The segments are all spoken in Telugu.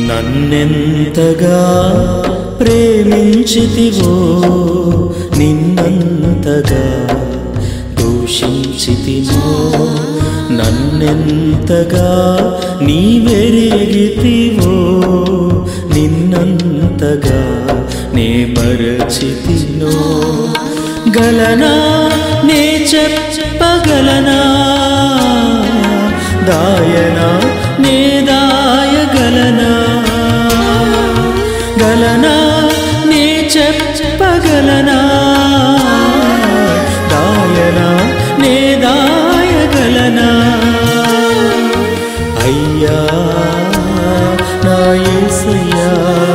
నన్నెంతగా ప్రేమించితివో నిన్నంతగా దూషించితినో నన్నెంతగా నీవెరిగితివో నిన్నంతగా నే మరచితినో గలనా నే చెప్పగలనా దాయనా నే దాయగలనా గలనా నే చెప్పగలనా దాయనా నే దాయగలనా అయ్యా నా యేసయ్యా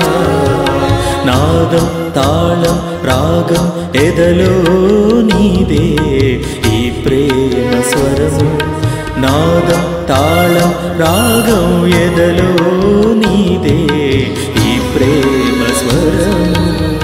నాదం తాళం రాగం ఎదలో నీదే ఈ ప్రేమ స్వరము నాదం తాళం రాగం ఎదలో నీదే ఈ ప్రేమ స్వరము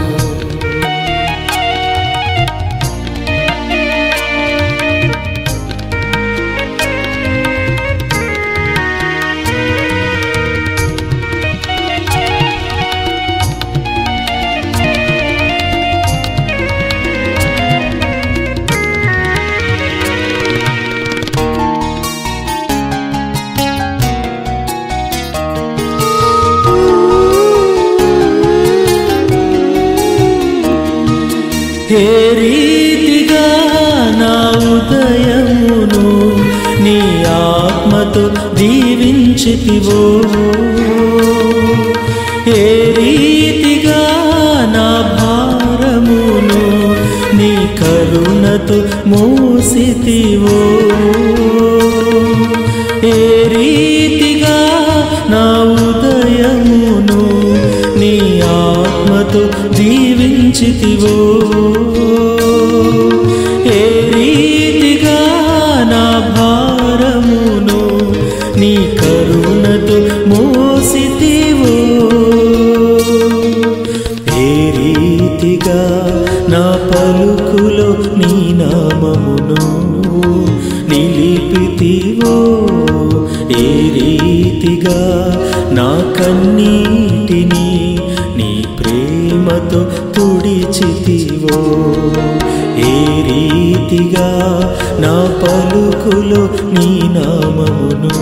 ఏ రీతిగా నా ఉదయమును నీ ఆత్మతో దీవించితివో ఏ రీతిగా నా భారమును నీ కరుణతో మోసితివో ఏ రీతిగా నా ఉదయమును నీ ఆత్మతో దీవించితివో ఏ రీతిగా నా భారమును నీ కరుణతో మోసితివో ఏ రీతిగా నా పలుకులో నీ నామమును నిలిపితివో ఏ రీతిగా నా కన్నీటిని నీ ప్రేమతో తుడిచితివో ఏ రీతిగా నా పలుకులో నీ నామమును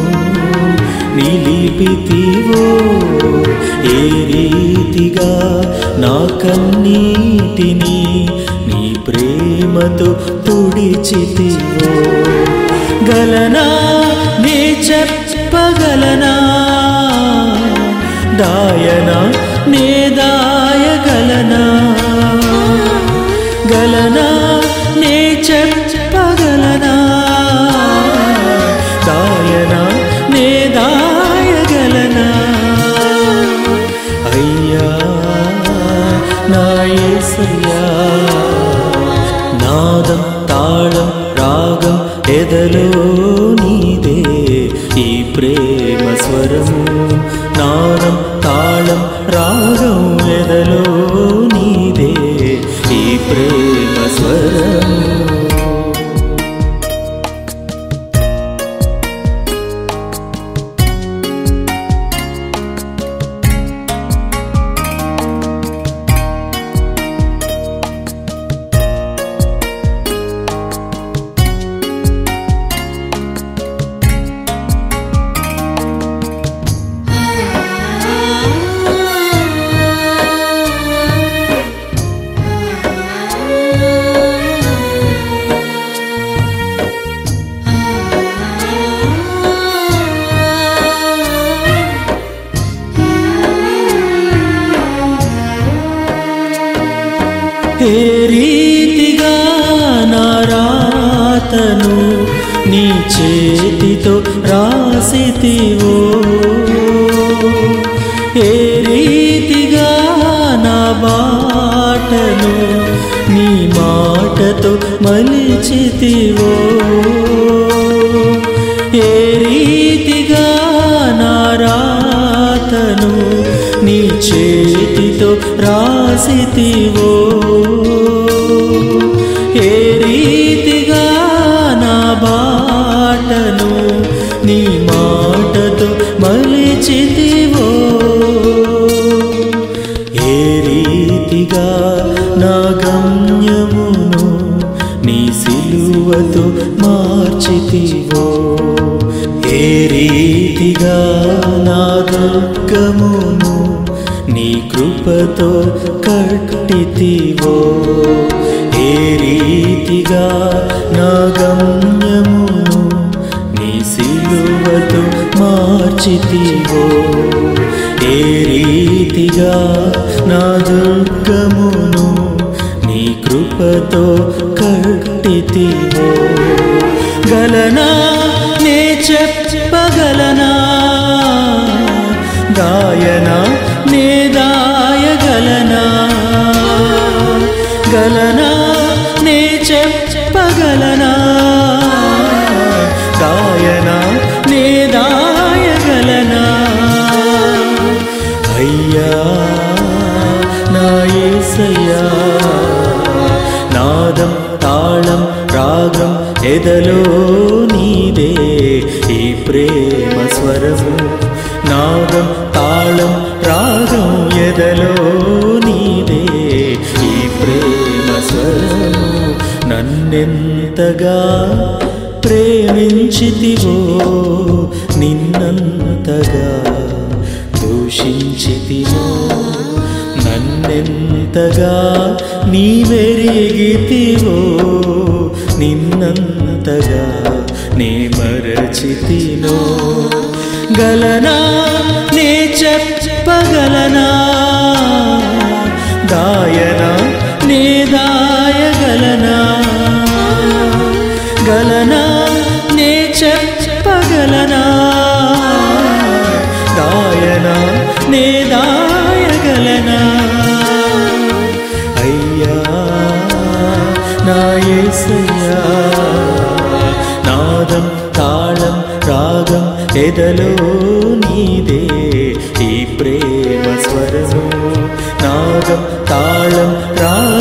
నిలిపితివో ఏ రీతిగా నా కన్నీటిని నీ ప్రేమతో తుడిచితివో గలనా నే చెప్పగలనా దాయనా నే దాయగలనా గలనా నే చెప్పగలనా దాయనా నే దాయగలనా అయ్యా నా యేసయ్యా నాదం తాళం రాగం ఎదలో నీదే ఈ ప్రేమ స్వరము నాదం తాళం రాగం ఎదలో నీదే ఈ ప్రేమ స్వరము ఏ రీతిగా నా రాతను నీ చేతితో రాసితివో ఏ రీతిగా నా బాటను నీ మాటతో మలిచితివో ఏ రీతిగా నా రాతను నీ చేతితో రాసితివో ఏ రీతిగా నా బాటను నీ మాటతో మలిచితివో సిలువతో మార్చితివో ఏ రీతిగా నా దుర్గమును నీ కృపతో కట్టితివో ఏ రీతిగా నా గమ్యమును నీ సిలువతో మార్చితివో ఏ రీతిగా నా దుర్గమును నీ కృపతో కట్టితివో గలనా నే చెప్పగలనా గాయనా నే దాయగలనా గలనా నే చెప్పగలనా గాయనా నే దాయగలనా అయ్యా నా యేసయ్యా నాదం తాళం రాగం ఎదలో నీదే ఈ ప్రేమ స్వరము నాదం తాళం రాగం ఎదలో నీదే ఈ ప్రేమ స్వరము నన్నెంతగా ప్రేమించితివో నిన్నంతగా దూషించితివో నన్నెంతగా నీవెరిగితివో నిన్నంతగా నే మరచితినో గలనా నే చెప్పగలనా దాయనా నే దాయగలనా గలనా నే చెప్పగలనా దాయనా నే దాయగలనా అయ్యా నా యేసయ్యా నాదం తాళం రాగం ఎదలో నీదే ఈ ప్రేమ స్వరము నాదం తాళం రాగం